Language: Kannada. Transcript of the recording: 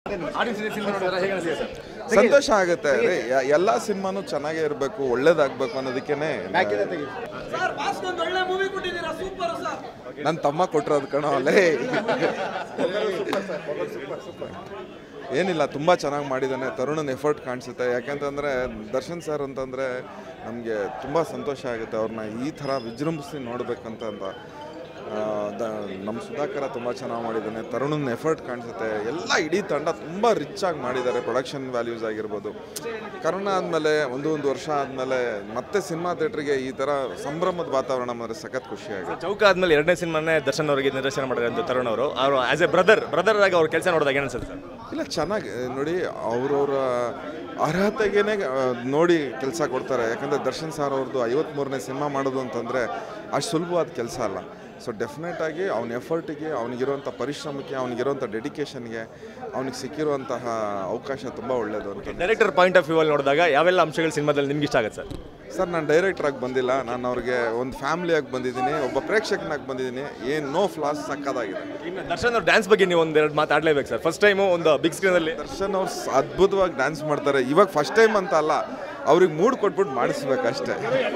ಆಡಿಯನ್ಸ್ ಸಿನಿಮಾ ನೋಡಿದ್ರೆ ಹೇಗೆ ಅನಿಸಿದೆ ಸರ್ ಸಂತೋಷ ಆಗುತ್ತೆ ಅದೇ ಯ- ಎಲ್ಲಾ ಸಿನಿಮಾನು ಚೆನ್ನಾಗೇ ಇರಬೇಕು ಒಳ್ಳೇದಾಗ್ಬೇಕು ಅನ್ನೋದಕ್ಕೇನೆ ಸರ್ ಬಾಸ್ಗೆ ಒಂದು ಒಳ್ಳೆ ಮೂವಿ ಕೊಟ್ಟಿದ್ದೀರಾ ಸೂಪರ್ ಸರ್ ನನ್ನ ತಮ್ಮ ಕೊಟ್ಟಿರೋದು ಕಣೋ ಅಲ್ಲೇ ಏನಿಲ್ಲ ತುಂಬ ಚೆನ್ನಾಗಿ ಮಾಡಿದ್ದಾನೆ ತರುಣನ ಎಫರ್ಟ್ ಕಾಣಿಸುತ್ತೆ ಯಾಕೆಂತಂದರೆ ದರ್ಶನ್ ಸರ್ ಅಂತಂದರೆ ನಮಗೆ ತುಂಬ ಸಂತೋಷ ಆಗುತ್ತೆ ಅವ್ರನ್ನ ಈ ಥರ ವಿಜೃಂಭಿಸಿ ನೋಡಬೇಕಂತ ಅಂತ ಆ, ದ ನಮ್ಮ ಸುಧಾಕರ ತುಂಬ ಚೆನ್ನಾಗಿ ಮಾಡಿದ್ದಾನೆ ತರುಣನ ಎಫರ್ಟ್ ಕಾಣಿಸುತ್ತೆ ಎಲ್ಲ ಇಡೀ ತಂಡ ತುಂಬ ರಿಚ್ ಆಗಿ ಮಾಡಿದ್ದಾರೆ ಪ್ರೊಡಕ್ಷನ್ ವ್ಯಾಲ್ಯೂಸ್ ಆಗಿರ್ಬೋದು ಕರೋನಾ ಆದಮೇಲೆ ಒಂದು ಒಂದು ವರ್ಷ ಆದಮೇಲೆ ಮತ್ತೆ ಸಿನಿಮಾ ಥಿಯೇಟ್ರಿಗೆ ಈ ಥರ ಸಂಭ್ರಮದ ವಾತಾವರಣ ಮಾಡಿದ್ರೆ ಸಖತ್ ಖುಷಿ ಆಗುತ್ತೆ ಚೌಕ ಆದ್ಮೇಲೆ ಎರಡನೇ ಸಿನಿಮಾನೇ ದರ್ಶನ್ ಅವರಿಗೆ ನಿರ್ದೇಶನ ಮಾಡಿದ್ದಾರೆ ಅಂತ ತರುಣ್ ಅವರು ಅವರು ಆಸ್ ಎ ಬ್ರದರ್ ಬ್ರದರ್ ಆಗಿ ಅವ್ರ ಕೆಲಸ ನೋಡಿದಾಗ ಏನು ಅನ್ಸುತ್ತೆ ಸರ್ ಇಲ್ಲ ಚೆನ್ನಾಗಿ ನೋಡಿ ಅವ್ರವ್ರ ಅರ್ಹತೆಗೇನೆ ಆ, ನೋಡಿ ಕೆಲಸ ಕೊಡ್ತಾರೆ ಯಾಕಂದರೆ ದರ್ಶನ್ ಸರ್ ಅವ್ರದ್ದು ಐವತ್ತ್ಮೂರನೇ ಸಿನಿಮಾ ಮಾಡೋದು ಅಂತಂದರೆ ಅಷ್ಟು ಸುಲಭವಾದ ಕೆಲಸ ಅಲ್ಲ ಸೊ ಡೆಫಿನೆಟ್ ಆಗಿ ಅವನ ಎಫರ್ಟಿಗೆ ಅವನಿಗಿರುವಂಥ ಪರಿಶ್ರಮಕ್ಕೆ ಅವನಿಗಿರುವಂಥ ಡೆಡಿಕೇಶನ್ಗೆ ಅವನಿಗೆ ಸಿಕ್ಕಿರುವಂತಹ ಅವಕಾಶ ತುಂಬ ಒಳ್ಳೆಯದು ಅಂತ ಡೈರೆಕ್ಟರ್ ಪಾಯಿಂಟ್ ಆಫ್ ವ್ಯೂ ಅಲ್ಲಿ ನೋಡಿದಾಗ ಯಾವೆಲ್ಲ ಅಂಶಗಳು ಸಿನಿಮಾದಲ್ಲಿ ನಿಮ್ಗೆ ಇಷ್ಟ ಆಗುತ್ತೆ ಸರ್ ಸರ್ ನಾನು ಡೈರೆಕ್ಟ್ರಾಗಿ ಬಂದಿಲ್ಲ ನಾನು ಅವ್ರಿಗೆ ಒಂದು ಫ್ಯಾಮಿಲಿಯಾಗಿ ಬಂದಿದ್ದೀನಿ ಒಬ್ಬ ಪ್ರೇಕ್ಷಕನಾಗಿ ಬಂದಿದ್ದೀನಿ ಏನು ನೋ ಫ್ಲಾಸ್ ಸಕ್ಕದಾಗಿದೆ ಇನ್ನು ದರ್ಶನ್ ಅವ್ರ ಡ್ಯಾನ್ಸ್ ಬಗ್ಗೆ ನೀವು ಒಂದೆರಡು ಮಾತಾಡಲೇಬೇಕು ಸರ್ ಫಸ್ಟ್ ಟೈಮು ಒಂದು ಬಿಗ್ ಸ್ಕ್ರೀನಲ್ಲಿ ದರ್ಶನ್ ಅವ್ರು ಸ- ಅದ್ಭುತವಾಗಿ ಡ್ಯಾನ್ಸ್ ಮಾಡ್ತಾರೆ ಇವಾಗ ಫಸ್ಟ್ ಟೈಮ್ ಅಂತ ಅಲ್ಲ ಅವ್ರಿಗೆ ಮೂಡ್ ಕೊಟ್ಬಿಟ್ಟು ಮಾಡಿಸ್ಬೇಕಷ್ಟೇ